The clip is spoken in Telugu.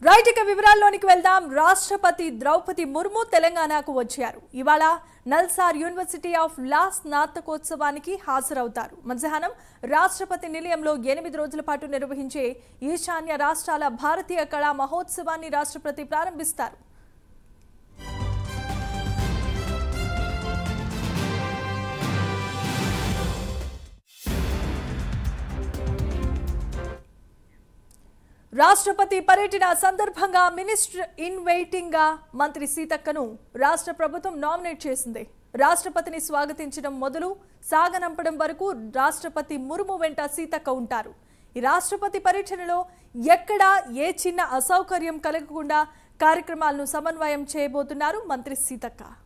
రైట్ ఇక వివరాల్లోనికి వెళ్దాం రాష్ట్రపతి ద్రౌపది ముర్ము తెలంగాణకు వచ్చారు ఇవాళ నల్సార్ యూనివర్సిటీ ఆఫ్ లా స్నాతకోత్సవానికి హాజరవుతారు మధ్యాహ్నం రాష్ట్రపతి నిలయంలో ఎనిమిది రోజుల పాటు నిర్వహించే ఈశాన్య రాష్ట్రాల భారతీయ కళా మహోత్సవాన్ని రాష్ట్రపతి ప్రారంభిస్తారు రాష్ట్రపతి పర్యటన సందర్భంగా మినిస్టర్ ఇన్ వెయిటింగ్ గా మంత్రి సీతక్కను రాష్ట్ర ప్రభుత్వం నామినేట్ చేసింది రాష్ట్రపతిని స్వాగతించడం మొదలు సాగనంపడం వరకు రాష్ట్రపతి ముర్ము వెంట సీతక్క ఉంటారు ఈ రాష్ట్రపతి పర్యటనలో ఎక్కడా ఏ చిన్న అసౌకర్యం కలగకుండా కార్యక్రమాలను సమన్వయం చేయబోతున్నారు మంత్రి సీతక్క